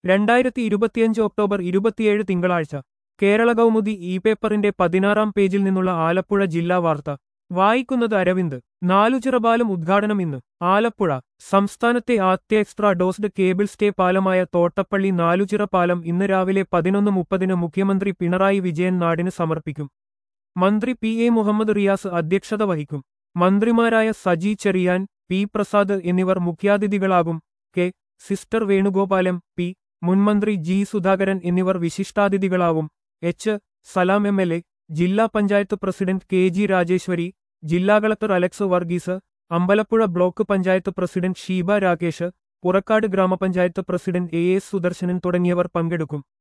രണ്ടായിരത്തി ഇരുപത്തിയഞ്ച് ഒക്ടോബർ ഇരുപത്തിയേഴ് തിങ്കളാഴ്ച കേരള കൗമുദി ഇ പേപ്പറിന്റെ പതിനാറാം പേജിൽ നിന്നുള്ള ആലപ്പുഴ ജില്ലാ വാർത്ത വായിക്കുന്നത് അരവിന്ദ് നാലുചിറപാലം ഉദ്ഘാടനം ഇന്ന് ആലപ്പുഴ സംസ്ഥാനത്തെ ആദ്യ എക്സ്ട്രാ ഡോസ്ഡ് കേബിൾ സ്റ്റേ പാലമായ തോട്ടപ്പള്ളി നാലുചിറ പാലം ഇന്ന് രാവിലെ പതിനൊന്ന് മുപ്പതിന് മുഖ്യമന്ത്രി പിണറായി വിജയൻ നാടിന് സമർപ്പിക്കും മന്ത്രി പി എ മുഹമ്മദ് റിയാസ് അധ്യക്ഷത വഹിക്കും മന്ത്രിമാരായ സജി ചെറിയാൻ പി പ്രസാദ് എന്നിവർ മുഖ്യാതിഥികളാകും കെ സിസ്റ്റർ വേണുഗോപാലം പി മുൻമന്ത്രി ജി സുധാകരൻ എന്നിവർ വിശിഷ്ടാതിഥികളാവും H Salam M L A ജില്ലാ panchayat president K G Rajeshwari ജില്ലാ collector Alex Varghese Ambalappuzha block panchayat president Sheeba Rakesh Purakkad ഗ്രാമപഞ്ചായത്ത് പ്രസിഡന്റ് എ എസ് സുദർശനൻ തുടങ്ങിയവർ പങ്കെടുക്കും